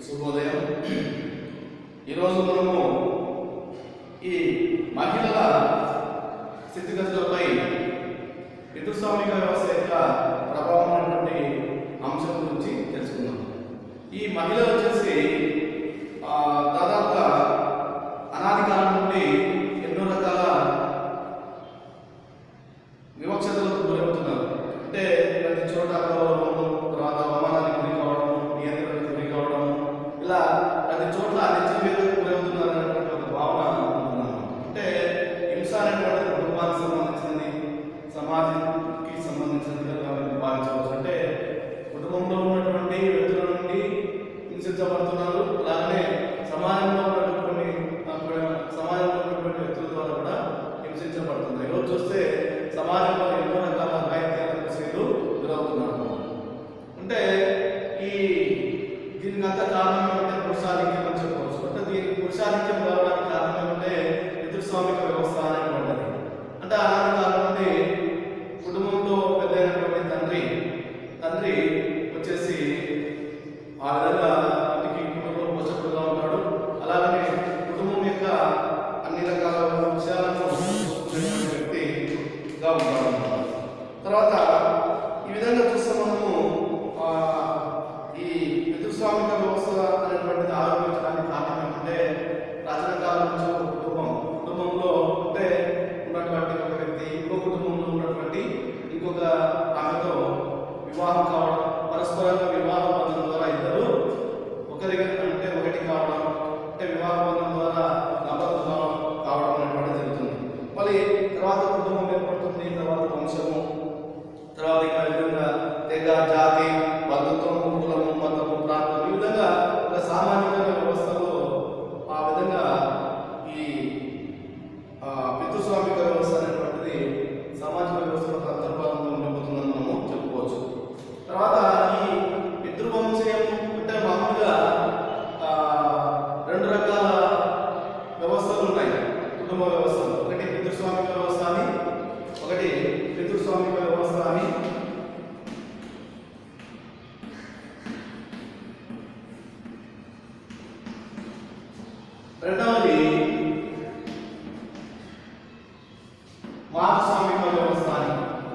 శుభోదయం ఈరోజు మనము ఈ మహిళల స్థితిగతులపై పితృస్వామిక వ్యవస్థ యొక్క ప్రభావం అనేటువంటి అంశం గురించి తెలుసుకుందాం ఈ మహిళలు వచ్చేసి ఆ, దాదాపుగా అనాది కాలం నుండి ఎన్నో రకాల వివక్షతలకు గురవుతున్నారు అంటే ప్రతి చోట గౌరవము తర్వాత అవమానానికి గురి కావడం నియంత్రణకు గురి కావడం ఇలా ప్రతి చోట్ల అనిశ్చివేదకు గురవుతున్నారు అనేటువంటి ఒక భావన ఉందన్నమాట. అంటే హింస అనేటువంటి కుటుంబానికి సంబంధించింది సమాజానికి సంబంధించినదిగా మనం భావించవచ్చు అంటే కుటుంబంలో ఉన్నటువంటి వ్యక్తుల నుండి హింసించబడుతున్నారు అలాగనే సమాజంలో ఉన్నటువంటి కొన్ని ఆ, కూడా సమాజంలో ఉన్నటువంటి వ్యక్తుల ద్వారా కూడా హింసించబడుతున్నారు ఈరోజు చూస్తే సమాజంలో ఎన్నో రకాల రాహిత్యాలకు స్త్రీలు గురవుతున్నారు అంటే ఈ దీనికి అంత కారణం ఏమంటే పురుషాధిక్యం అని చెప్పవచ్చు అంటే దీనికి పురుషాధిక్యం రావడానికి కారణం ఏమంటే పితృస్వామిక వ్యవస్థ అనేటువంటిది అంటే అలాంటి కాలం నుండి కుటుంబంలో పెద్దైనటువంటి తండ్రి తండ్రి వచ్చేసి ఆ విధంగా ఇంటికి కుటుంబం పోషకుడుగా ఉంటాడు అలాగనే కుటుంబం యొక్క అన్ని రకాల విషయాలను చూసుకునేటువంటి వ్యక్తిగా ఉంటాడు అన్నమాట. తర్వాత ఈ విధంగా చూస్తే మనము ఆ, ఈ పితృస్వామిక వ్యవస్థ అనేటువంటిది ఆరోపించడానికి కారణం ఏమంటే ప్రాచీన కాలం నుంచి ఒక కుటుంబం కుటుంబంలో అంటే ఉన్నటువంటి ఒక వ్యక్తి ఇంకో కుటుంబంలో ఉన్నటువంటి ఇంకొక ఆమెతో వివాహం కావడం పరస్పరంగా వివాహ బంధం ద్వారా ఇద్దరు ఒకరి అంటే ఒకటి కావడం అంటే వివాహ బంధం ద్వారా దంపతులు కావడం కావడం అనేటువంటిది జరుగుతుంది మళ్ళీ తర్వాత కుటుంబం ఏర్పడుతుంది తర్వాత వంశము తర్వాత ఇంకా ఈ విధంగా తెగ జాతి బంధుత్వం కులము మతము ప్రాంతం ఈ విధంగా ఒక సామాజిక వ్యవస్థలో ఆ విధంగా ఈ ఆ, పితృస్వామిక వ్యవస్థ అనేటువంటిది సామాజిక వ్యవస్థలో అంతర్భాగంగా ఉండిపోతుందని మనము చెప్పుకోవచ్చు తర్వాత ఈ పితృవంశీయం అంటే మామూలుగా ఆ, రెండు రకాల వ్యవస్థలు ఉన్నాయి కుటుంబ వ్యవస్థలు ఒకటి పితృస్వామిక వ్యవస్థ అని ఒకటి పితృస్వామిక వ్యవస్థ అని రెండవది మాతృస్వామిక వ్యవస్థ అని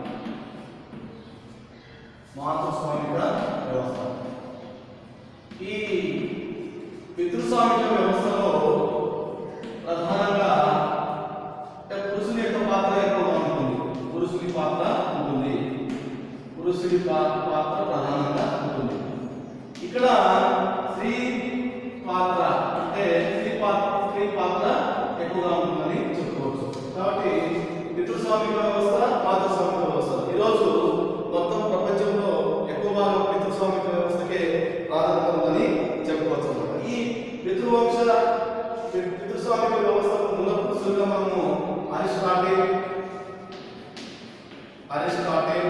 మాతృస్వామిక వ్యవస్థ ఈ పితృస్వామిక వ్యవస్థలో ప్రధానంగా అంటే పురుషుని యొక్క పాత్ర ఎక్కువగా ఉంటుంది పురుషుని పాత్ర ఉంటుంది పురుషుని పా- పాత్ర ప్రధానంగా ఉంటుంది ఇక్కడ స్త్రీ పాత్ర అంటే స్త్రీ పాత్ర స్త్రీ పాత్ర ఎక్కువగా ఉంటుందని చెప్పుకోవచ్చు కాబట్టి పితృస్వామిక వ్యవస్థ మాతృస్వామిక వ్యవస్థ ఈరోజు మొత్తం ప్రపంచంలో ఎక్కువ భాగం పితృస్వామిక వ్యవస్థకే ప్రాధాన్యత ఉందని చెప్పుకోవచ్చు అన్నమాట. ఈ పితృవంశ పి- పితృస్వామిక వ్యవస్థకు మూల పురుషులుగా మనము అరిస్టాటిల్ అరిస్టాటిల్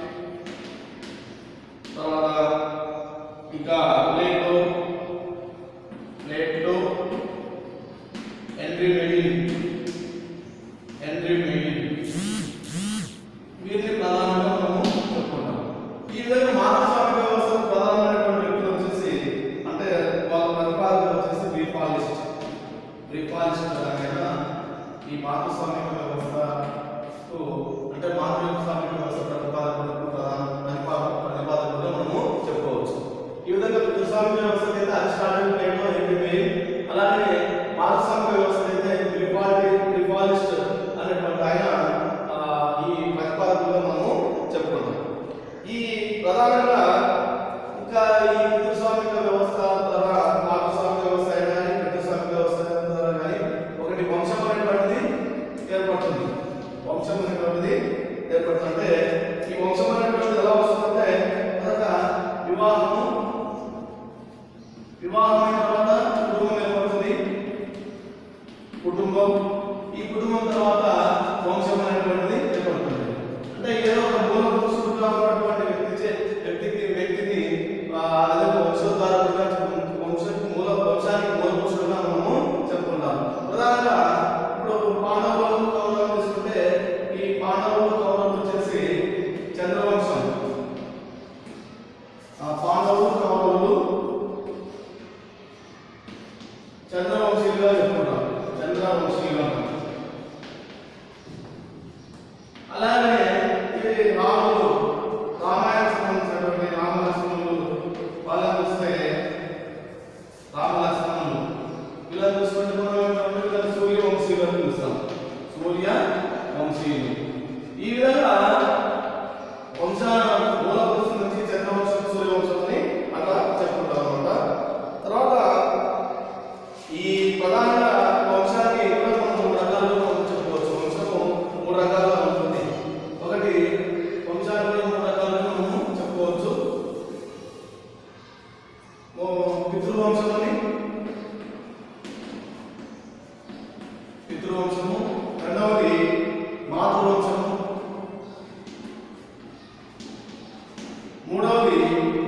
తర్వాత ఇంకా Plato Plato Henry Maine Henry Maine వీరిని ప్రధానంగా మనము చెప్పుకుంటాం ఈ విధంగా మానవస్వామిక వ్యవస్థ ప్రధానమైనటువంటి వ్యక్తులు వచ్చేసి అంటే వాళ్ళ ప్రతిపాదన వచ్చేసి బ్రీఫాలిస్ట్ బ్రీఫాలిస్ట్ అనగా ఈ మాతృస్వామిక వ్యవస్థకు అంటే మాతృస్వామిక వ్యవస్థ ప్రతిపాదకులకు ప్రధాన ప్రతిపాదన ప్రతిపాదకులుగా మనము చెప్పుకోవచ్చు ఈ విధంగా పితృస్వామిక వ్యవస్థ అయితే అరిస్టాటిల్ ప్లేటో హెన్రీ మెయిల్ అలాగే మాతృస్వామిక వ్యవస్థ అయితే బ్రీఫాలి బ్రీఫాలిస్ట్ అనేటువంటి ఆయన ఆ, ఈ ప్రతిపాదకులుగా మనము చెప్పుకుంటాం ఈ ప్రధానంగా ఇంకా ఈ పితృస్వామిక వ్యవస్థ ద్వారా మాతృస్వామిక వ్యవస్థ అయినా కానీ పితృస్వామిక వ్యవస్థ ద్వారా కానీ ఒకటి వంశం అనేటువంటిది ఏర్పడుతుంది వంశం అనేటువంటిది ఏర్పడుతుంది అంటే ఈ వంశం అనేటువంటిది ఎలా వస్తుందంటే మొదట వివాహము వివాహం అయిన తర్వాత కుటుంబం ఏర్పడుతుంది కుటుంబం ఈ కుటుంబం తర్వాత వంశం అనేటువంటిది ఏర్పడుతుంది అంటే ఏదో ఒక మూల పురుషుడుగా ఉన్నటువంటి వ్యక్తి చే వ్యక్తికి రాములు రామాయణ సంబంధించినటువంటి రామ లక్ష్మణులు వాళ్ళని చూస్తే రామ లక్ష్మణులు ఇలా చూసుకుంటే మనం ఏమంటాం? వీళ్ళని సూర్య వంశీయులు అని పిలుస్తాం సూర్య వంశీయులు ఈ విధంగా వంశ మూల పురుషుల నుంచి చంద్రవంశం సూర్యవంశం అని అట్లా చెప్పుకుంటాం అనమాట తర్వాత ఈ ప్రధానంగా వంశాన్ని కూడా మనం మూడు రకాలుగా మనం చెప్పుకోవచ్చు వంశము మూడు రకాలుగా ఉంటుంది ఒకటి వంశాన్ని కూడా మూడు రకాలుగా మనము చెప్పుకోవచ్చు ఓ పితృవంశం అని పితృవంశము రెండవది మాతృవంశము మూడవది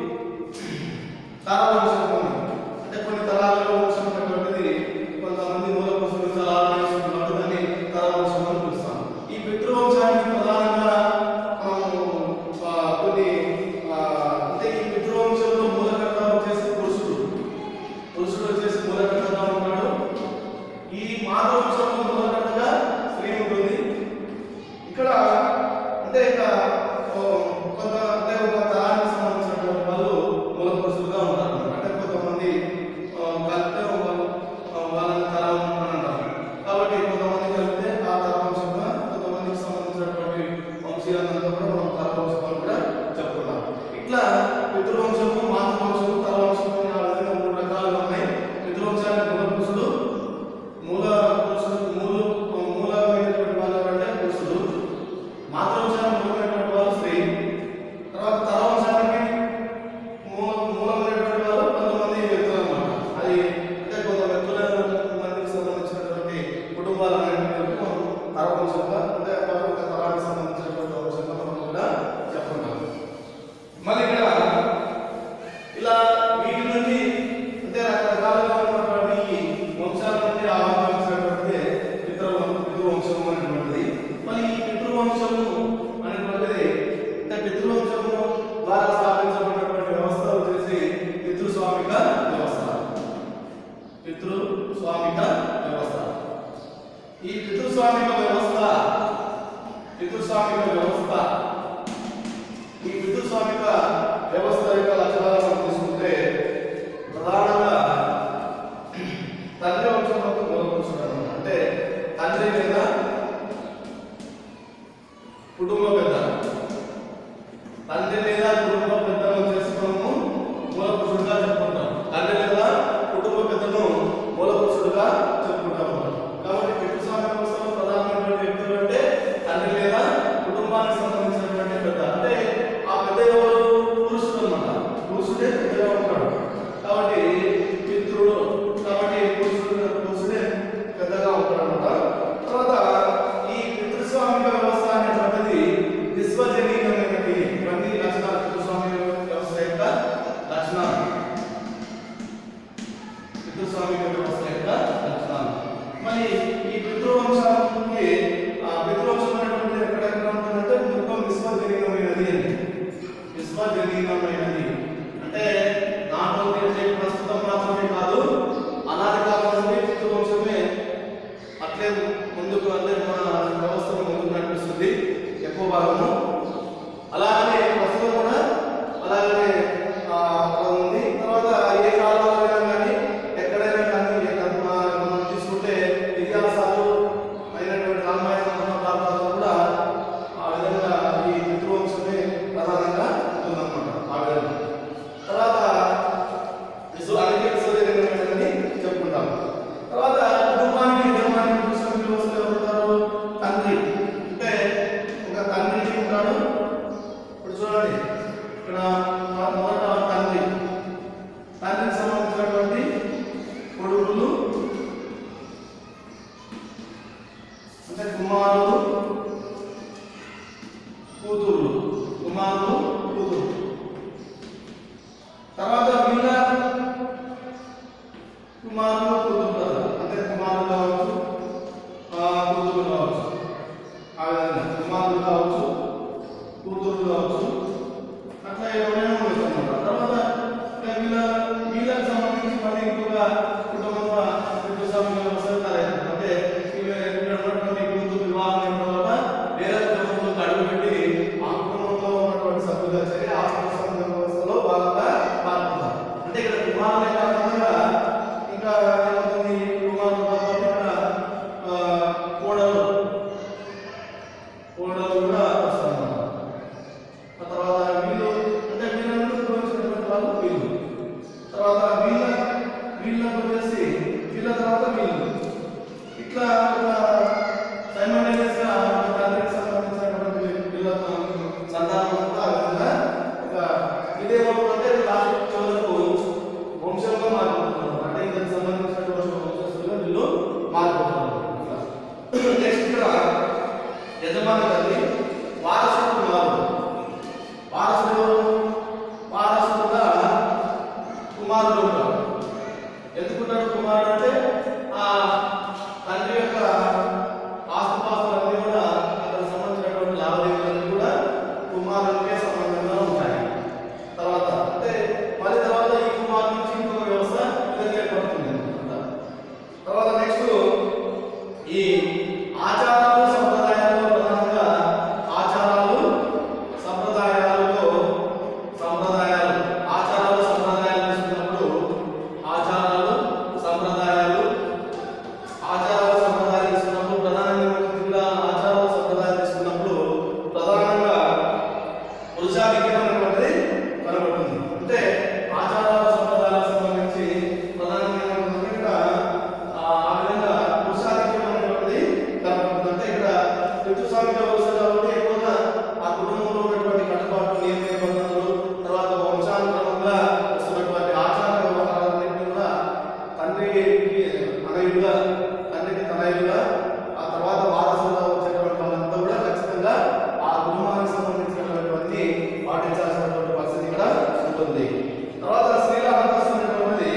తరవంశము అంటే కొన్ని తరాలలో వంశం ఉన్నటువంటిది కొంతమంది మూల పురుషులు తరాలు వేసుకున్నట్టు దాన్ని తరవంశం అని పిలుస్తాం ఈ పితృవంశానికి ప్రధానంగా మనము ఆ, కొన్ని ఆ, అంటే ఈ పితృవంశంలో మూలకర్త వచ్చేసి పురుషుడు పురుషుడు వచ్చేసి మూలకర్తగా ఉంటాడు ఈ మాతృవంశంలో మూలకర్తగా స్త్రీ ఉంటుంది ఇక్కడ అంటే ఇక ఓ, కొంత అంటే ఒక తరానికి సంబంధించినటువంటి వాళ్ళు మూల పురుషులుగా ఉంటారు అంటే కొంతమంది ఆ, కలిపితే ఒక- ఆ, వాళ్ళని తరం అని అంటారు కాబట్టి కొంతమంది కలిపితే ఆ తరవంశంగా కొంతమందికి సంబంధించినటువంటి వంశీయాలంతా కూడా మనం తరవంశం అని కూడా చెప్పుకున్నాం ఇట్లా పితృవంశము మాతృవంశము తరవంశము అని ఆ విధంగా మూడు రకాలుగా ఉన్నాయి పితృవంశానికి మూల పురుషుడు మూల పురుషుడు మూల మూలమైనటువంటి వాళ్ళు అంటే పురుషుడు మాతృవంశానికి మూలమైనటువంటి వాళ్ళు స్త్రీ తర్వాత తరవంశానికి మూల మూలమైనటువంటి వాళ్ళు కొంతమంది వ్యక్తులు అన్నమాట అది అంటే కొంత వ్యక్తుల మందికి సంబంధించినటువంటి కుటుంబాల అనేటువంటి మనం తరవంశంగా అంటే ఒక తరానికి సంబంధించినటువంటి వంశంగా మనం కూడా చెప్పుకుంటాం మళ్ళీ ఇక్కడ ఇలా వీటి నుండి అంటే రకరకాలుగా ఉన్నటువంటి ఈ వంశాల నుండి ఆవిర్భవించినటువంటిదే పితృ పితృవంశం అనేటువంటిది మరి ఈ పితృవంశము అనేటువంటిది అంటే పితృవంశము ద్వారా స్థాపించబడినటువంటి వ్యవస్థ వచ్చేసి పితృస్వామిక వ్యవస్థ పితృస్వామిక వ్యవస్థ ఈ పితృస్వామిక వ్యవస్థ పితృస్వామిక వ్యవస్థ ఈ పితృస్వామిక వ్యవస్థ యొక్క లక్షణాలు మనం తీసుకుంటే ప్రధానంగా తండ్రి వంశంలో మూల పురుషుడు అన్నమాట. అంటే తండ్రి లేదా కుటుంబ పెద్ద తండ్రి లేదా కుటుంబ పెద్దను వచ్చేసి మనము మూల పురుషుడుగా చెప్పుకుంటాం తండ్రి లేదా కుటుంబ పెద్దను మూల పురుషుడుగా చెప్పుకుంటాం కాబట్టి పితృస్వామిక వ్యవస్థలో ప్రధానమైనటువంటి వ్యక్తులు అంటే తండ్రి లేదా కుటుంబానికి సంబంధించినటువంటి పెద్ద అంటే ఆ పెద్ద ఎవరు పురుషుడు అన్నమాట పురుషుడే పెద్దగా ఉంటాడు కాబట్టి పితృడు కాబట్టి పురుషుడు పురుషుడే పెద్దగా ఉంటాడు అన్నమాట తర్వాత ఈ పితృస్వామిక వ్యవస్థ అనేటువంటిది విశ్వజనీయమైనది ఇవన్నీ లక్షణాలు పితృస్వామిక వ్యవస్థ యొక్క లక్షణాలు పితృస్వామిక వ్యవస్థ యొక్క లక్షణాలు మరి ఈ పితృవంశానికి ఆ పితృవంశం అనేటువంటిది ఎక్కడెక్కడ ఉంటుందంటే మొత్తం విశ్వజనీయమైనది అని విశ్వజనీయమైనది అంటే నాట్ ఓన్లీ అంటే ప్రస్తుతం మాత్రమే కాదు అనాది కాలం నుండి పితృవంశమే అట్లే ముందుకు అంటే మన వ్యవస్థను ముందుకు నడిపిస్తుంది ఎక్కువ భాగము అలాగనే ప్రస్తుతం కూడా అలాగనే ఆ, అలా ఉంది తర్వాత ఏ కాలంలో అయినా కానీ ఎక్కడైనా కానీ ఏ కర్మ మనం తీసుకుంటే ఇతిహాసాలు అయినటువంటి రామాయణ మహాభారతాలు కూడా ఆ విధంగా ఈ పితృవంశమే ప్రధానంగా ఉంటుందన్నమాట ఆ విధంగా తర్వాత విశ్వ అందుకే విశ్వజనీయమైనదని చెప్పుకుంటాం తర్వాత కుటుంబానికి యజమాని పురుషుల వ్యవస్థలో ఎవరుంటారు తండ్రి అంటే ఒక తండ్రి ఉంటాడు ఇప్పుడు చూడండి ఇక్కడ మొ- మొదట తండ్రి తండ్రికి సంబంధించినటువంటి కొడుకులు అంటే కుమారులు కూతుర్లు కుమారులు కూతురు తర్వాత వీళ్ళ కుమారులు కూతురు కదా అంటే కుమారులు కావచ్చు ఆ, కూతురు కావచ్చు ఆ విధంగా కుమారులు కావచ్చు కూతురు కావచ్చు అట్లా ఎవరైనా ఉండొచ్చు అన్నమాట తర్వాత ఇంకా వీళ్ళ వీళ్ళకి సంబంధించి మళ్ళీ ఇంకొక కుటుంబంలో కుటుంబ వ్యవస్థ అంటే వీళ్ళ ఇక్కడ ఉన్నటువంటి కూతురు వివాహం అయిన తర్వాత వేరే కుటుంబంలోకి అడుగుపెట్టి ఆ సంతానం అంతా ఆ విధంగా ఒక ఇదేమవుతుందంటే లాస్ట్ చివరకు వంశంగా మారిపోతున్నారు అంటే ఇందుకు సంబంధించినటువంటి వంశస్థులుగా వీళ్ళు మారిపోతున్నారు నెక్స్ట్ ఇక్కడ యజమాని తల్లి వారసుడు కుమారుడు వారసుడు ఎవరు? వారసుడుగా కుమారుడు ఉంటాడు ఎందుకున్నాడు కుమారుడు అంటే ఆ తండ్రి యొక్క ఆస్తుపాస్తులన్నీ కూడా అతనికి సంబంధించినటువంటి లావాదేవీలన్నీ కూడా కుమారునికే సంబంధంగా ఉంటాయి తర్వాత అంటే మళ్ళీ తర్వాత ఈ కుమారు నుంచి ఇంకొక వ్యవస్థ విధంగా ఏర్పడుతుంది అన్నమాట. తర్వాత నెక్స్ట్ ఈ ఆచారాలు సంప్రదాయాల్లో ప్రధానంగా ఆచారాలు సంప్రదాయాలలో సంప్రదాయాలు ఆచారాలు సంప్రదాయాలు తీసుకున్నప్పుడు ఆచారాలు సంప్రదాయాలు ఆచారాలు సంప్రదాయాలు తీసుకున్నప్పుడు ప్రధానంగా మనకి ఇక్కడ ఆచారాలు సంప్రదాయాలు తీసుకున్నప్పుడు ప్రధానంగా పురుషాధిక్యం అనేటువంటిది కనబడుతుంది అంటే ఆచారాలు సంప్రదాయాలకు సంబంధించి ప్రధానంగా ఏమంటుందంటే ఇక్కడ ఆ ఆ విధంగా పురుషాధిక్యం అనేటువంటిది కనబడుతుంది అంటే ఇక్కడ ఋతుస్వామిక వ్యవస్థ కాబట్టి ఎక్కువగా ఆ కుటుంబంలో ఉన్నటువంటి కట్టుబాట్లు నియమ నిబంధనలు తర్వాత వంశానుక్రమంగా వస్తున్నటువంటి ఆచార వ్యవహారాలన్నింటినీ కూడా తండ్రికి అనయుడుగా తండ్రికి తనయుడుగా ఆ తర్వాత వారసులుగా వచ్చేటువంటి వాళ్ళంతా కూడా ఖచ్చితంగా ఆ కుటుంబానికి సంబంధించినటువంటి పాటించాల్సినటువంటి పరిస్థితి ఇక్కడ ఉంటుంది తర్వాత స్త్రీల అంతస్తు అనేటువంటిది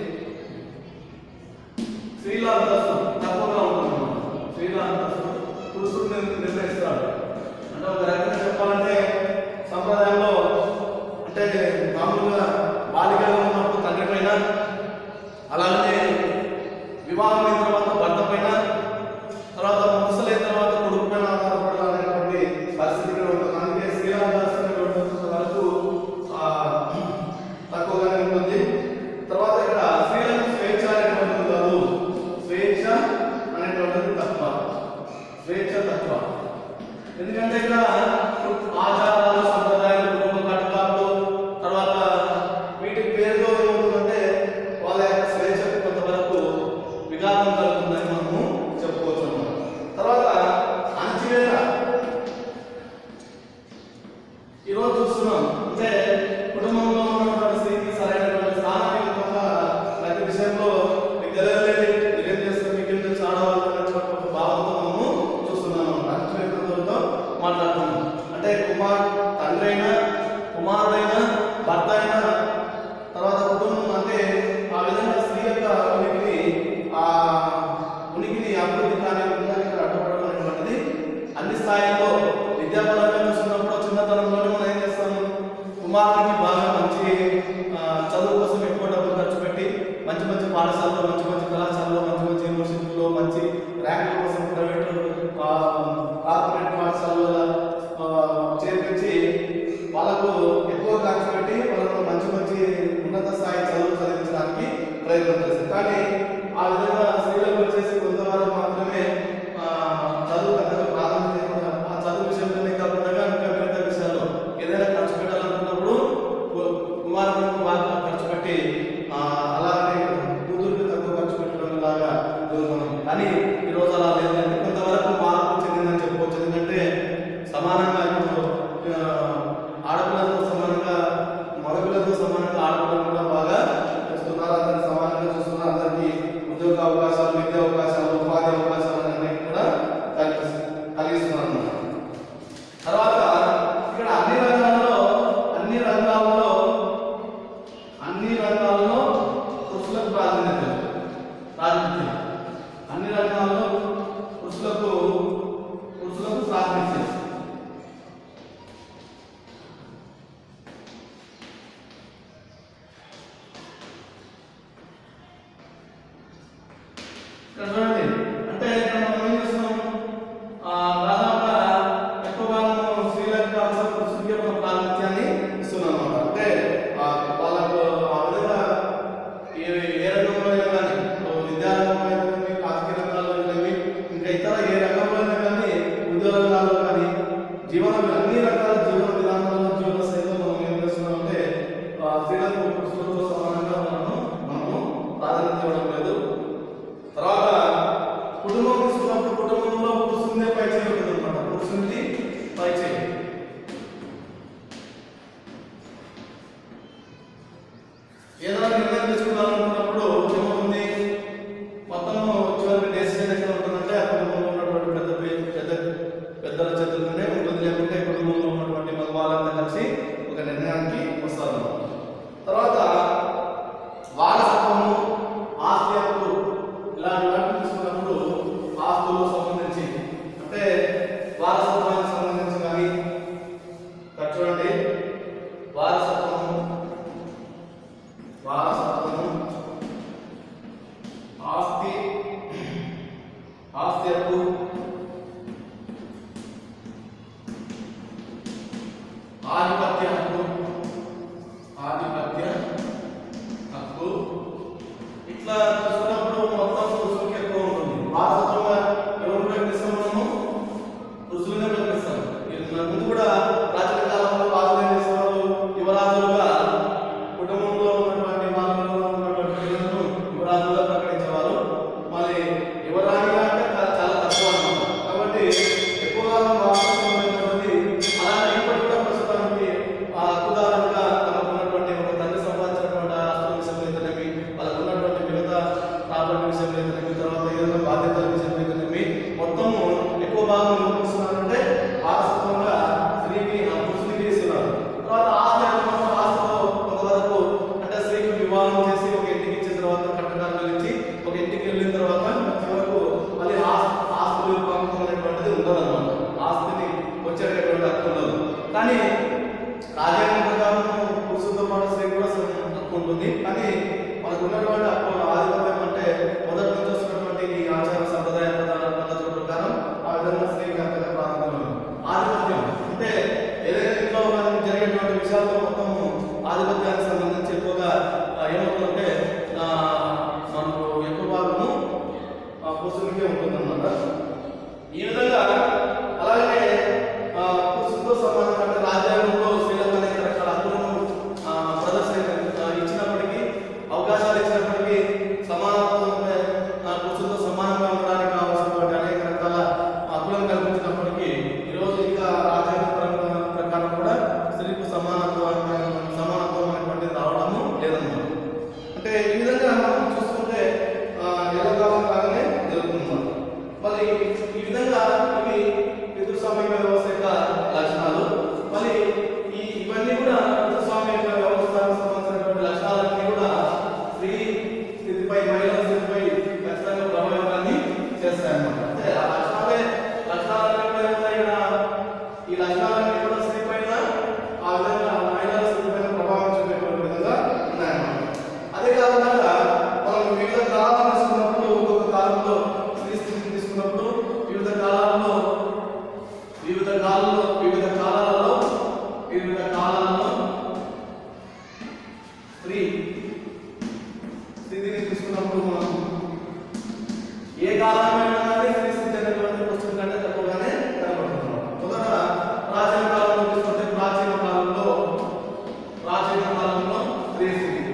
స్త్రీల అంతస్తు తక్కువగా ఉంటుంది స్త్రీల అంతస్తు పురుషుడు నిర్- నిర్ణయిస్తాడు అంటే ఒక రకంగా చెప్పాలంటే సంప్రదాయంలో అంటే మామూలుగా బాలికగా ఉన్నప్పుడు తండ్రి పైన అలాగే వివాహం అయిన తర్వాత భర్త పైన తర్వాత ముసలైన తర్వాత కొడుకు పైన ఆధారపడాలనేటువంటి పరిస్థితి ఇక్కడ ఉంటుంది అందుకే శ్రీరామదాస్ వరకు ఆ, తక్కువగానే ఉంటుంది తర్వాత ఇక్కడ స్త్రీలకు స్వేచ్ఛ అనేటువంటిది కాదు స్వేచ్ఛ అనేటువంటిది తక్కువ స్వేచ్ఛ తక్కువ ఎందుకంటే ఇక్కడ ఆచారాలు సంప్రదాయాలు కుటుంబ కట్టుబాట్లు తర్వాత వీటి పేరుతో ఏమవుతుందంటే వాళ్ళ యొక్క స్వేచ్ఛకు కొంతవరకు విఘాతం కలుగుతుందని మనము చెప్పుకోవచ్చు అన్నమాట. తర్వాత అణచివేత ఈరోజు చూస్తున్నాం అంటే కుటుంబంలో ఉన్నటువంటి స్త్రీకి సరైనటువంటి స్థానాన్ని ఇవ్వకుండా ప్రతి విషయంలో మీకు తెలియలేదు మీరేం చేస్తారు మీకు ఎందుకు ఆడవాళ్ళు అనేటువంటి ఒక భావంతో మనము చూస్తున్నాం అణచివేతతో మాట్లాడుతున్నాం అంటే కుమార్ తండ్రి అయినా కుమారుడైనా భర్త అయినా తర్వాత కుటుంబం అంటే ఆ విధంగా స్త్రీ యొక్క ఉనికిని ఆ ఉనికిని అభివృద్ధి కానివ్వకుండా ఇక్కడ అడ్డుపడడం అనేటువంటిది అన్ని స్థాయిల్లో విద్యాపరంగా చూస్తున్నప్పుడు చిన్నతనంలోనే మనం ఏం చేస్తాము కుమారుడికి బాగా మంచి ఆ, చదువు కోసం ఎక్కువ డబ్బులు ఖర్చు పెట్టి మంచి మంచి పాఠశాలలో మంచి మంచి కళాశాలలో మంచి మంచి యూనివర్సిటీలో మంచి ర్యాంకుల కోసం ప్రైవేట్ కార్పొరేట్ పాఠశాలలో ఆ, చేర్పించి వాళ్ళకు ఎక్కువ ఖర్చు పెట్టి వాళ్ళను మంచి మంచి ఉన్నత స్థాయి చదువు చదివించడానికి ప్రయత్నం చేస్తారు కానీ ఆ విధంగా స్త్రీలకు వచ్చేసి కొంతవరకు మాత్రమే ఆ, చదువు పెద్దగా ప్రాధాన్యత ఇవ్వకుండా, ఆ చదువు విషయంలోనే కాకుండా ఇంకా మిగతా విషయాల్లో ఏదైనా ఖర్చు పెట్టాలనుకున్నప్పుడు కు- కుమారుడికి బాగా ఖర్చు పెట్టి ఆ, అలాగే కూతురికి తక్కువ ఖర్చు పెట్టడం లాగా జరుగుతున్నాం కానీ ఈ రోజు అలా లేదంటే కొంతవరకు మార్పు చెందిందని చెప్పుకోవచ్చు ఎందుకంటే సమానంగా ఇప్పుడు ఆ, ఆడపిల్లలతో సమానంగా మగపిల్లలతో సమానంగా ఆడపిల్లలు కూడా బాగా చూస్తున్నారు అందరినీ సమానంగా చూస్తున్నారు అందరికీ ఆధిపత్య హక్కు ఆధిపత్య హక్కు ఇట్లా చూసినప్పుడు మొత్తం రుజువుకి ఎక్కువ ఉంటుంది వారసత్వంగా ఎవరు ప్రకటిస్తాం మనము రుజువునే ప్రకటిస్తాం ఇది ముందు కూడా ప్రాచీన కాలంలో రాజులు ఏం చేసేవారు యువరాజులుగా కుటుంబంలో ఉన్నటువంటి వాళ్ళలో ఉన్నటువంటి పిల్లలను యువరాజులుగా ప్రకటించేవారు మళ్ళీ యువరాణిగా అంటే చాలా చాలా తక్కువ అన్నమాట కాబట్టి ఎక్కువగా వారసత్వమైనటువంటి అలాగే ఇప్పటికి కూడా ప్రస్తుతానికి ఆ హక్కుదారులుగా తమకు ఉన్నటువంటి ఒక తండ్రి సంపాదించినటువంటి ఆస్తుల విషయంలో అయితేనేమి వాళ్ళకు ఉన్నటువంటి మిగతా ప్రాపర్టీ విషయంలో అయితేనేమి తర్వాత ఏదైనా బాధ్యతల విషయంలో అయితేనేమి మొత్తము ఎక్కువ భాగం చూపిస్తున్నారంటే వారసత్వంగా స్త్రీకి ఆ పురుషునికి ఇస్తున్నారు తర్వాత ఆస్తి అనుకున్న ఆస్తిలో కొంతవరకు అంటే స్త్రీకి వివాహం చేసి ఒక ఇంటికి ఇచ్చిన తర్వాత కట్టడాలు ఇచ్చి ఒక ఇంటికి వెళ్ళిన తర్వాత చివరకు మళ్ళీ ఆస్తి ఆస్తులు పంపకం అనేటువంటిది ఉండదన్నమాట ఆస్తిని వచ్చేటటువంటి హక్కు ఉండదు కానీ రాజ్యాంగం ప్రకారం పురుషులతో పాటు స్త్రీ కూడా సమాన హక్కు ఉంటుంది కానీ మనకు ఉన్నటువంటి హక్కు ఆధిపత్యం అంటే మొదటి నుంచి వస్తున్నటువంటి ఈ ఆచార సంప్రదాయ ప్రధాన పద్ధతుల ప్రకారం ఆ విధంగా స్త్రీకి అంతగా ప్రాధాన్యత ఉంది. ఆధిపత్యం అంటే ఏదైనా ఇంట్లో మనం జరిగేటువంటి విషయాల్లో మొత్తము ఆధిపత్యానికి సంబంధించి ఎక్కువగా ఆ, ఏమవుతుందంటే ఆ, మనకు ఎక్కువ భాగము ఆ, పురుషులకే ఉంటుందన్నమాట ఈ విధంగా అలాగే ఆ, పురుషులతో సమానంగా అంటే రాజ్యాంగంలో స్త్రీలకు అనేక రకాల హక్కులను ఆ, ప్రదర్శన ఆ, ఇచ్చినప్పటికీ అవకాశాలు ఇచ్చినప్పటికీ సమానత్వం అంటే, ఆ, పురుషులతో సమానంగా ఉండడానికి కావాల్సినటువంటి అనేక రకాల హక్కులను కల్పించినప్పటికీ ఈరోజు ఇంకా రాజ్యాంగ పరంగా ప్రకారం కూడా స్త్రీకు సమానత్వం సమానత్వం అనేటువంటిది రావడము లేదన్నమాట అంటే ఈ విధంగా మనం చూస్తుంటే ఆ, ఎల్లకాలం లాగానే జరుగుతుంది మళ్ళీ ఈ విధంగా ఇవి పితృస్వామ్య వ్యవస్థ యొక్క లక్షణాలు మళ్ళీ ఈ ఇవన్నీ కూడా పితృస్వామ్య యొక్క వ్యవస్థకు సంబంధించినటువంటి లక్షణాలన్నీ కూడా స్త్రీ స్థితిపై మహిళల స్థితిపై ఖచ్చితంగా ప్రభావితాన్ని చేస్తాయన్నమాట అంటే ఆ లక్షణాలే లక్షణాలన్నీ కూడా ఏమున్నాయి ఇక్కడ ఈ లక్షణాలన్నీ కూడా స్త్రీ పైన ఆ విధంగా మహిళల స్థితి పైన ప్రభావం చూపేటువంటి విధంగా ఉన్నాయన్నమాట అదే కాకుండా మనం వివిధ కాలాలను తీసుకున్నప్పుడు ఒక్కొక్క కాలంలో స్త్రీ స్థితిని తీసుకున్నప్పుడు వివిధ కాలాల్లో వివిధ కాలంలో వివిధ కాలాలలో వివిధ కాలాలలో స్త్రీ స్థితిని తీసుకున్నప్పుడు మనం ఏ కాలంలో కానీ స్త్రీ స్థితి అనేటువంటి పుస్తకం కంటే తక్కువగానే కనబడుతున్నాం మొదట ప్రాచీన కాలంలో తీసుకుంటే ప్రాచీన కాలంలో ప్రాచీన కాలంలో స్త్రీ స్థితి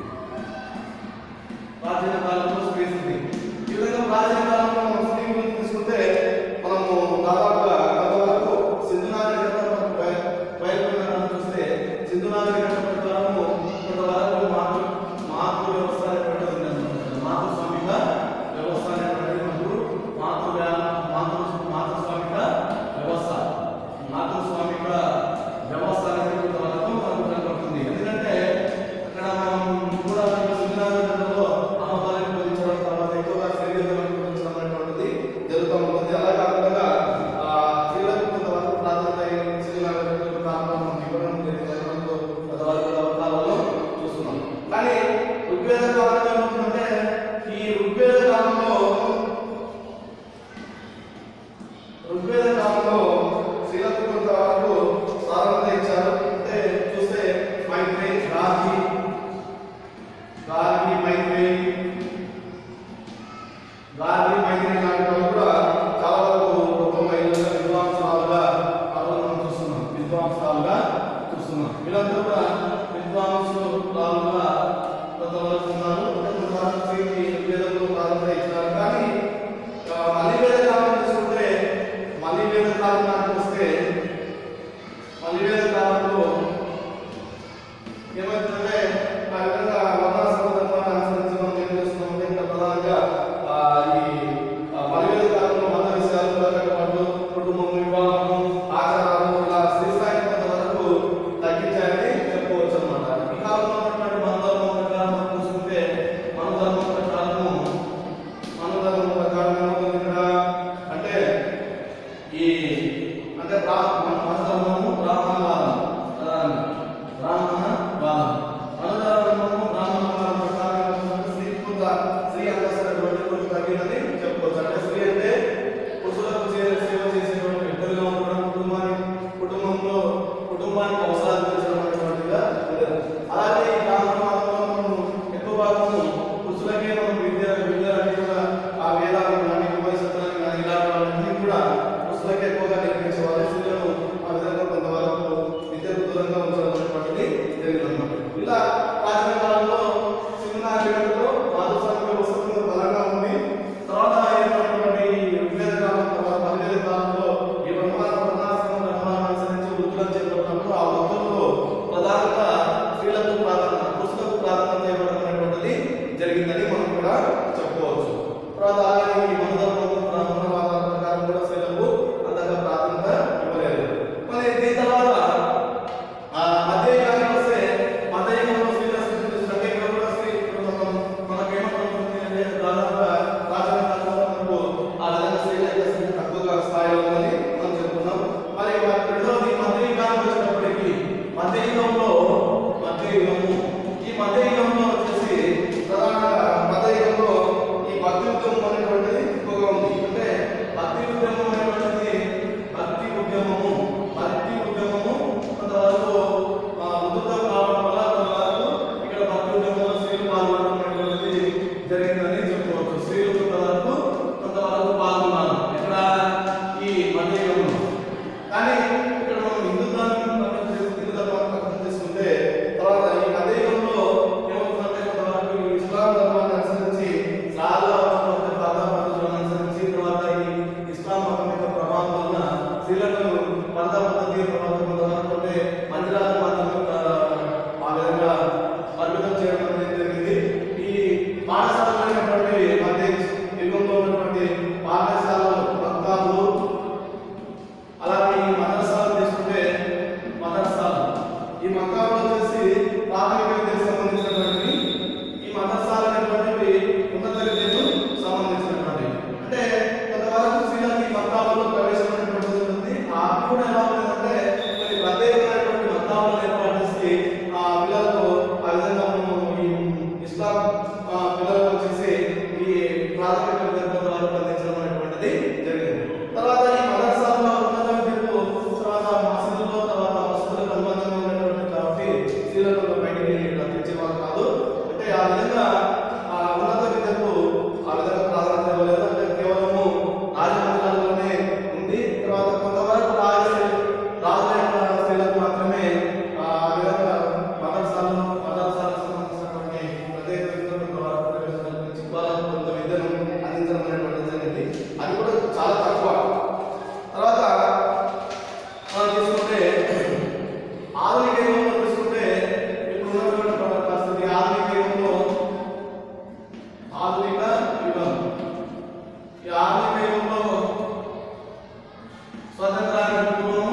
ప్రాచీన కాలంలో స్త్రీ స్థితి ఈ విధంగా ప్రాచీన కాలంలో మనం స్త్రీ గురించి తీసుకుంటే మనము దాదాపుగా కొంతవరకు సింధు నాగరికత మనకు బయ- బయలుపడిన చూస్తే సింధు నాగరికత ప్రకారము కొంతవరకు మాతృ మాతృ వ్యవస్థ అనేటువంటిది ఉందన్నమాట మాతృస్వామిక వ్యవస్థ అనేటువంటిది మనకు మాతృ వ్యా- మాతృ మాతృస్వామిక వ్యవస్థ మాతృస్వామిక వ్యవస్థ అనేది కొంతవరకు మనకు కనబడుతుంది ఎందుకంటే అక్కడ మనం కూడా సింధునాగరికతలో అమ్మవారిని పూజించడం తర్వాత ఎక్కువగా శ్రీదేవులను పూజించడం అనేటువంటిది జరుగుతూ ఉంటుంది అలా కాకుండా ఆ, స్త్రీలకు కొంతవరకు ప్రాధాన్యత సింధునాగరికతలో కాలంలో మనం ఇవ్వడం జరిగింది మనకు కొంతవరకు కాలంలో చూస్తున్నాం కానీ ఋగ్వేద కాలంలో ఏమవుతుందంటే ఈ ఋగ్వేద కాలంలో ఋగ్వేద కాలంలో స్త్రీలకు కొంతవరకు ప్రాధాన్యత ఇచ్చారు అంటే చూస్తే మైత్రి గార్గి గార్గి మైత్రి గార్గి మైత్రి లాంటి వాళ్ళు కూడా చాలా వరకు గొప్ప మహిళలుగా విద్వాంసురాలుగా వాళ్ళు మనం చూస్తున్నాం విద్వాంసురాలుగా చూస్తున్నాం వీళ్ళందరూ కూడా విద్వాంసురాలుగా కొంతవరకు ఉన్నారు అంటే కొంతవరకు స్త్రీకి ఋగ్వేదంలో ప్రాధాన్యత ఇచ్చినారు కానీ ఆ, మళ్ళీ వేద కాలం తీసుకుంటే మళ్ళీ వేద కాలం నాటికి వస్తే మళ్ళీ వేద కాలంలో ఏమవుతుందంటే ఆ విధంగా వర్ణాశ్రమ ధర్మాన్ని అనుసరించి మనం ఏం చేస్తున్నామంటే ఇంకా ప్రధానంగా ఆ, ఈ ఆ, మలివేద కాలంలో మత విషయాలు ప్రకారం పాటు కుటుంబం వివాహం ఆచారాలు ఇలా స్త్రీ స్థాయి కొంతవరకు తగ్గించాయని చెప్పుకోవచ్చు అనమాట ఈ కాలంలో ఉన్నటువంటి మన ధర్మం ప్రకారం మనం చూసుకుంటే మన ధర్మం ప్రకారము కుటుంబానికి అవసరాలు తీర్చడమైనటువంటిదిగా ఉండేది అలాగే ఈ బ్రాహ్మణ మతంలో మనం ఎక్కువ భాగము పురుషులకే మనం విద్య విద్యలన్నీ కూడా ఆ వేదాలను కానీ ఉపనిషత్తులను కానీ ఇలాంటి వాళ్ళన్నీ కూడా పురుషులకే ఎక్కువగా నేర్పించేవారు స్త్రీలను ఆ విధంగా కొంతవరకు విద్యకు దూరంగా ఉంచడం అనేటువంటిది జరిగిందన్నమాట ఇలా ప్రాచీన కాలంలో చిన్న వేడుకలో మాధుస్వామి వ్యవస్థ బలంగా ఉంది తర్వాత ఏర్పడినటువంటి ఈ ఋగ్వేద కాలం తర్వాత పదివేద కాలంలో ఈ బ్రహ్మాండ వర్ణాశ్రమం బ్రహ్మాండం అనుసరించి వృత్తులను చేపట్టినప్పుడు ఆ వృత్తుల్లో ప్రధానంగా స్త్రీలకు ప్రాధాన్యత పురుషులకు ప్రాధాన్యత ఇవ్వడం అనేటువంటిది జరిగిందని మనం కూడా చెప్పుకోవచ్చు తర్వాత అలాగే ఈ మనధర్మం బ్రాహ్మణవాదాల ప్రకారం కూడా స్త్రీలకు అంతగా ప్రాధాన్యత ఇవ్వలేదు మరి దీని తర్వాత ఆ మధ్యయుగానికి వస్తే మధ్యయుగంలో స్త్రీల స్థితి అంటే ఇక్కడ కూడా స్త్రీ ఇప్పుడు మనం మనకేమనుకుంటుంది అంటే దాదాపుగా ప్రాచీన కాలంలో మనకు ఆ విధంగా స్త్రీల యొక్క స్థితి తక్కువగా స్థాయిలో ఉందని మనం చెప్పుకున్నాం మరి రెండవది మధ్యయుగానికి వచ్చినప్పటికీ మధ్యయుగంలో మధ్యయుగము ఈ మధ్యయుగంలో వచ్చేసి ప్రధానంగా మధ్యయుగంలో ఈ భక్తి ఉద్యమం అనేటువంటిది ఎక్కువగా ఉంది అంటే భక్తి ఉద్యమం అనేటువంటిది భక్తి ఉద్యమము భక్తి ఉద్యమము కొంతవరకు ఆ, ఉధృతం కావడం వల్ల కొంతవరకు ఇక్కడ భక్తి ఉద్యమంలో స్త్రీలు పాల్గొనడం అనేటువంటిది జరిగిందని చెప్పుకోవచ్చు స్త్రీలు కొంతవరకు కొంతవరకు పాల్గొన్నారు ఇక్కడ ఈ మధ్యయుగంలో కానీ ఇక్కడ మనం హిందుత్వాన్ని పక్కన చేసి- హిందూ ధర్మాన్ని పక్కన తీసుకుంటే తర్వాత ఈ మధ్యయుగంలో ఏమవుతుందంటే కొంతవరకు ఈ ఇస్లాం ధర్మాన్ని అనుసరించి చాలా పద్ధతులను అనుసరించి తర్వాత ఈ ఇస్లాం మతం యొక్క ప్రభావం వలన స్త్రీలను పర్ద పద్ధతి తర్వాత కొంతవరకు అంటే మందిరాలు మాత్రమే ఆ, ఆ విధంగా పరిమితం చేయడం అనేది జరిగింది ఈ పాఠశాలైనటువంటి మధ్య యుగంలో ఉన్నటువంటి పాఠశాలలు మక్తాబులు అలాగే ఈ మదర్సాలు తీసుకుంటే మదర్సాలు ఈ మక్కాలో వచ్చేసి ప్రాథమిక విద్యకు సంబంధించినటువంటి ఈ మదర్సాలు అనేటువంటివి ఉన్నత విద్యకు సంబంధించినటువంటివి అంటే కొంతవరకు స్త్రీలకి ఈ మక్కాలలో ప్రవేశం అనేటువంటిది ఉంటుంది ఆ కూడా ఎలా ఉంటుందంటే కొన్ని ప్రత్యేకమైనటువంటి మక్కాలను ఏర్పాటు చేసి ఆ పిల్లలకు ఆ విధంగా మనము ఈ ఇస్లాం ఆ, పిల్లలకు వచ్చేసి ఈ ప్రాథమిక విద్యను కొంతవరకు అందించడం అనేటువంటిది జరిగింది తర్వాత ఈ మదర్సాల్లో ఉన్నత విద్యకు తర్వాత మసీదులో తర్వాత మసీదులకు అనుబంధంగా ఉన్నటువంటి కాబట్టి స్త్రీలను బయటికి రప్పించేవారు కాదు అంటే ఆ విధంగా ఆ ఉన్నత విద్యకు ఆ విధంగా ప్రాధాన్యత ఇవ్వలేదు అంటే కేవలము రాజమందిరాల్లోనే ఉంది తర్వాత కొంతవరకు రాజ రాజుల యొక్క స్త్రీలకు మాత్రమే ఆ విధంగా మదర్సాలు మదర్సాలకు సంబంధించినటువంటి ప్రత్యేక విద్యను కొంతవరకు ప్రవేశం కల్పించి వాళ్ళకు కొంత విద్యను అందించడం అనేటువంటిది జరిగింది అది కూడా చాలా తక్కువ తర్వాత మనం తీసుకుంటే ఆధునిక యుగంలో తీసుకుంటే ఇప్పుడు ఉన్నటువంటి పరిస్థితి ఆధునిక యుగంలో ఆధునిక యుగం ఈ ఆధునిక యుగంలో స్వతంత్రానికి పూర్వము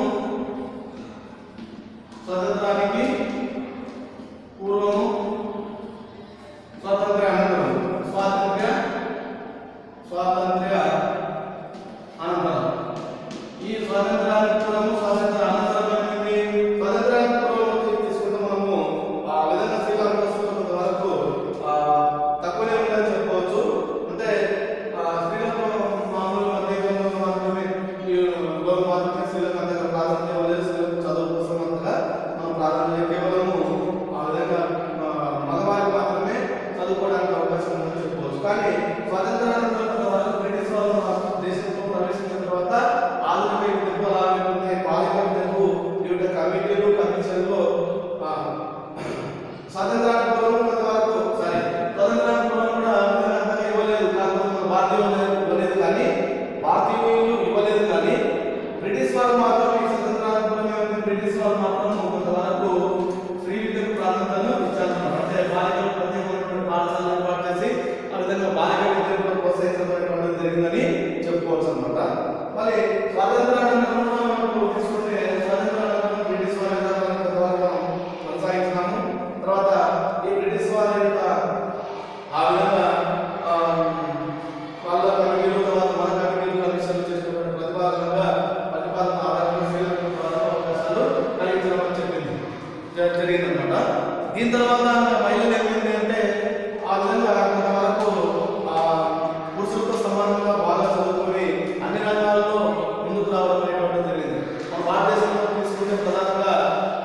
స్వతంత్రానికి పూర్వము స్వాతంత్ర్య అనంతరం స్వాతంత్ర్య స్వాతంత్ర్య అనంతరం ఈ స్వాతంత్రానికి పూర్వము స్వాతంత్ర అనంతరం ఏమైంది స్వాతంత్రానికి పూర్వం వచ్చి తీసుకుంటే మనము ఆ విధంగా శ్రీలంక కొంత వరకు ఆ, తక్కువనే ఉందని చెప్పుకోవచ్చు అంటే ఆ, శ్రీలంక మామూలు మధ్యయుగంలో మాత్రమే ఈ గోధుమ మాత్రమే శ్రీలంక అంతగా ప్రాధాన్యత ఇవ్వలేదు శ్రీలంక చదువు కోసం అంతగా మనం ప్రాధాన్యత కేవలము ఆ విధంగా ఆ, మగవారికి మాత్రమే చదువుకోవడానికి అవకాశం ఉందని చెప్పుకోవచ్చు కానీ స్వాతంత్రానంతరం కొంతవరకు బ్రిటిష్ వాళ్ళు మన దేశంలో ప్రవేశించిన తర్వాత ఆధునిక విద్యకు అలాగే ఉండే బాలిక విద్యకు వివిధ కమిటీలు కమిషన్లు ఆ, స్వాతంత్రానికి పూర్వం కొంతవరకు సారీ స్వాతంత్రానికి పూర్వం కూడా అందరూ అంతగా ఇవ్వలేదు కాకపోతే మన భారతీయులు ఇవ్వలేదు కానీ భారతీయులు ఇవ్వలేదు కానీ బ్రిటిష్ వాళ్ళు మాత్రం ఈ స్వతంత్రానికి పూర్వం ఏమైంది బ్రిటిష్ వాళ్ళు మాత్రం కొంతవరకు ఫ్రీ విద్యకు ప్రాధాన్యతను ఇచ్చారన్నమాట అంటే బాలికలు ప్రత్యేకమైనటువంటి పాఠశాలలు ఏర్పాటు చేసి ఆ విధంగా బాలిక విద్యను కూడా ప్రోత్సహించడం అనేటువంటిది జరిగిందని చెప్పుకోవచ్చు అనమాట మరి స్వాతంత్రానంతరం కూడా మనకు తీసుకుంటే స్వాతంత్రానంతరం బ్రిటిష్ వారి విధానాలను కొంతవరకు మనం కొనసాగించినాము తర్వాత ఈ బ్రిటిష్ వారి యొక్క ఆ విధంగా ఆ, వాళ్ళ కమిటీలు తర్వాత మన కమిటీలు కమిషన్లు చేసినటువంటి ప్రతిపాదనగా ప్రతిపాదన ఆధారంగా శ్రీలంక ద్వారా అవకాశాలు కలిగించడం చెప్పింది జ- జరిగిందన్నమాట దీని తర్వాత మహిళలు ఏమైంది అంటే ఆ విధంగా కొంతవరకు ఆ పురుషులతో సమానంగా బాగా చదువుకొని అన్ని రంగాల్లో ముందుకు రావడం అనేటువంటిది జరిగింది మన భారతదేశంలో తీసుకుంటే ప్రధానంగా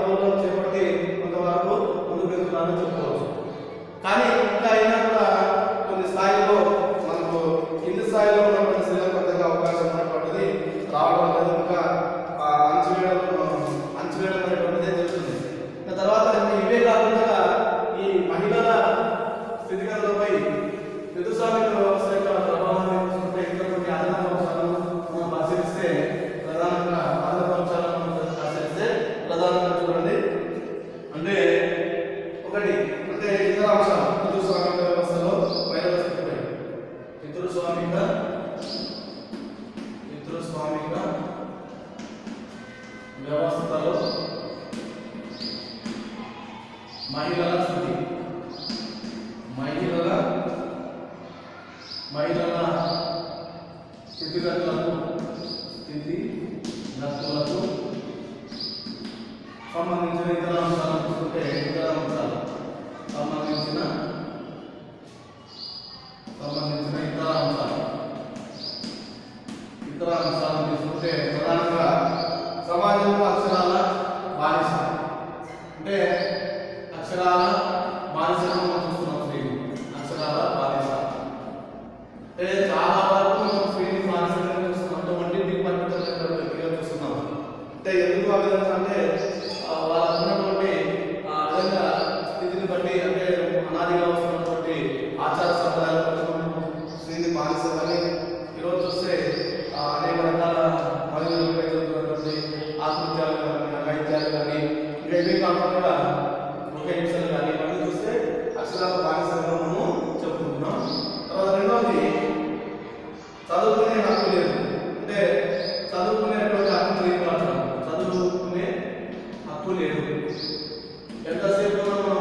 పదవులను చేపట్టి కొంతవరకు ముందుకు వెళ్తున్నారని చెప్పుకోవచ్చు కానీ ఇంకా అయినా కూడా కొన్ని స్థాయిలో మనకు కింది స్థాయిలో ఉన్నటువంటి స్త్రీలకు పెద్దగా అవకాశం ఉన్నటువంటిది రావడం లేదు ఇంకా ఆ అంచువేయడం అంచువేయడం అనేటువంటిదే జరుగుతుంది ఇంకా తర్వాత ఇవే కాకుండా ఈ మహిళల స్థితిగతులపై ఋతుస్వామిక వ్యవస్థ యొక్క ప్రభావాన్ని చూసుకుంటే ఇంకా కొన్ని అదనపు అంశాలను మనం పరిశీలిస్తే ప్రధానంగా అదనపు అంశాలను మనం పరిశీలిస్తే ప్రధానంగా చూడండి అంటే ఒకటి అంటే ఇతర అంశాలు పితృస్వామిక వ్యవస్థలో మహిళల స్థితిపై పితృస్వామిక పితృస్వామిక వ్యవస్థలో మహిళల స్థితి మహిళల మహిళల స్థితిగతులకు స్థితి గతులకు సంబంధించిన ఇతర అంశాలను చూసుకుంటే ఇతర అంశాలు సంబంధించిన సంబంధించిన ఇతర అంశాలు ఇతర అంశాలను తీసుకుంటే ప్రధానంగా సమాజంలో అక్షరాల బానిస అంటే అక్షరాల బానిసను మనం చూస్తున్నాం స్త్రీ అక్షరాల బానిస అంటే చాలా వరకు మనం స్త్రీని బానిసగా చూస్తున్నాం అంటే వంటింటికి పరిమితమైనటువంటి వ్యక్తిగా చూస్తున్నాం అంటే ఎందుకు ఆ విధంగా అంటే ఆ, వాళ్ళకు ఉన్నటువంటి ఆ విధంగా స్థితిని బట్టి అంటే అనాదిగా వస్తున్నటువంటి ఆచార సంప్రదాయాల బట్టి మనం స్త్రీని బానిసలని ఈరోజు చూస్తే ఆ, అనేక రకాల మహిళలపై జరుగుతున్నటువంటి ఆత్మహత్యాలు కానీ అఘాయిత్యాలు కానీ ఇంకా ఇవే కాకుండా ఒక హింసలు కానీ ఇవన్నీ చూస్తే అక్షరాల బానిసగా మనము చెప్పుకుంటున్నాం తర్వాత రెండవది చదువుకునే హక్కు లేదు అంటే చదువుకునేటువంటి హక్కు లేదు మాత్రం చదువుకునే హక్కు లేదు ఎంతసేపు మనం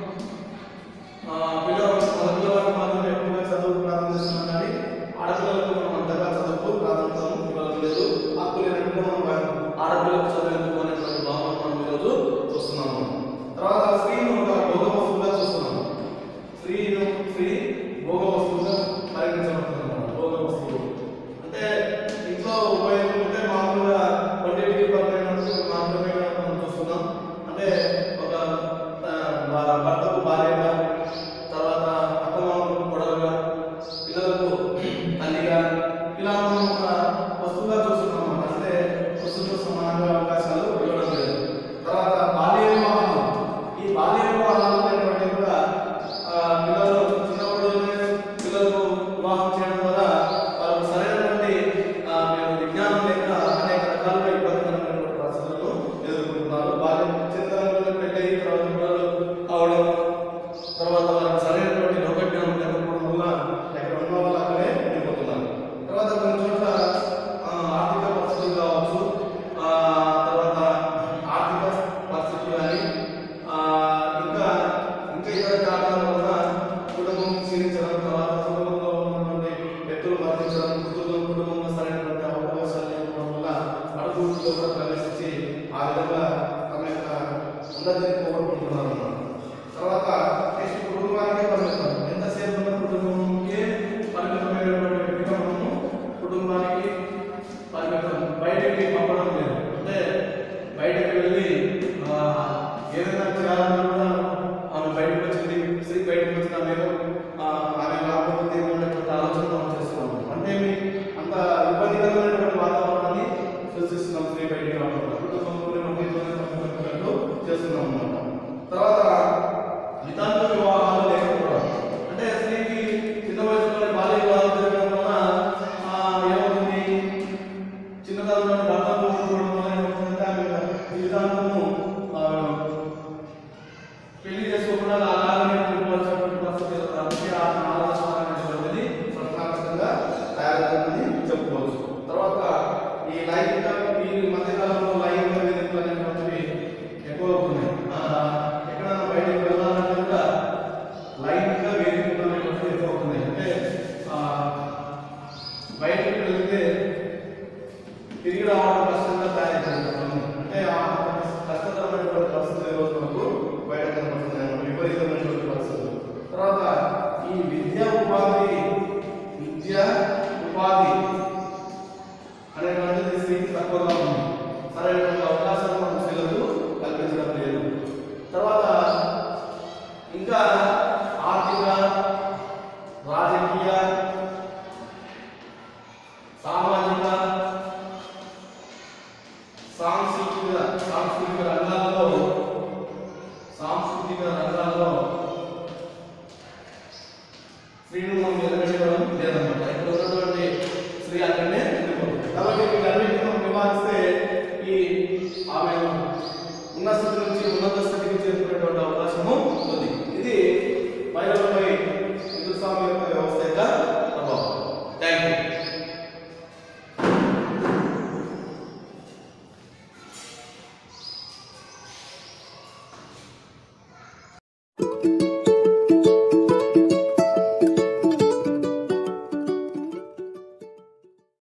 ఆ, పిల్లలు మన పిల్లలకు మాత్రం ఎక్కువగా చదువు ప్రారంభిస్తున్నాం కానీ ఆడపిల్లలకు మనం అంతగా చదువుకు ప్రారంభిస్తాము ఇవ్వడం లేదు హక్కు లేనట్టుగా మనం ఆడపిల్లలకు చదువు ఎందుకు అనేటువంటి భావన మనం ఈరోజు చూస్తున్నాము తర్వాత స్త్రీను ఒక భోగ వస్తువుగా చూస్తున్నాము స్త్రీను స్త్రీ భోగ వస్తువుగా పరిగణించబడుతుంది భోగ వస్తువు అంటే ఇంట్లో ఉపయోగించుకుంటే మామూలుగా వంటింటికి పరిమైనప్పుడు మాత్రమే మనం చూస్తున్నాం అంటే ఒక ఆ, భ- భర్తకు భార్యగా తర్వాత అత్తమామకు కొడలుగా పిల్లలకు తల్లిగా ఇలా మనం ఒక వస్తువుగా చూస్తున్నాం అన్నమాట. అంటే వస్తువుతో సమానంగా అవకాశాలు ఇవ్వడం లేదు తర్వాత బాల్య వివాహం ఈ బాల్య వివాహాలు అనేటువంటివి కూడా ఆ, పిల్లలు చిన్నప్పుడునే పిల్లలకు వివాహం చేయడం వల్ల వాళ్ళకు సరైనటువంటి ఆ, మేము విజ్ఞానం లేక అనేక రకాలుగా ఇబ్బందికరమైనటువంటి పరిస్థితులను ఎదుర్కొంటున్నారు బాల్య చిన్నతనంలోనే పెళ్ళి తర్వాత పిల్లలు అవడం తర్వాత వాళ్ళకి సరైనటువంటి లోకజ్ఞానం లేకపోవడం వల్ల ఎక్కడ ఉన్న వాళ్ళు అక్కడే ఉండిపోతున్నారు తర్వాత కొన్ని చోట్ల ఆ, ఆర్థిక పరిస్థితులు కావచ్చు ఆ, తర్వాత ఆర్థిక పరిస్థితులు కానీ ఆ, ఇంకా ఇంకా ఇతర కారణాల వల్ల కుటుంబం క్షీణించడం తర్వాత కుటుంబంలో ఉన్నటువంటి వ్యక్తులు మరణించడం కుటుంబం కుటుంబంలో సరైనటువంటి అవకాశాలు లేకపోవడం వల్ల అడుగులో కూడా ప్రవేశించి ఆ విధంగా తమ యొక్క ఉన్నతిని పోగొట్టుకుంటున్నారు అన్నమాట. తర్వాత నెక్స్ట్ కుటుంబానికే పరిమితం ఎంతసేపు ఉన్న కుటుంబంకే పరిమితమైనటువంటి వ్యక్తిగా మనము కుటుంబానికి పరిమితం బయటికి పంపడం లేదు అంటే బయటకు వెళ్ళి ఆ, ఏదైనా చేయాలన్నా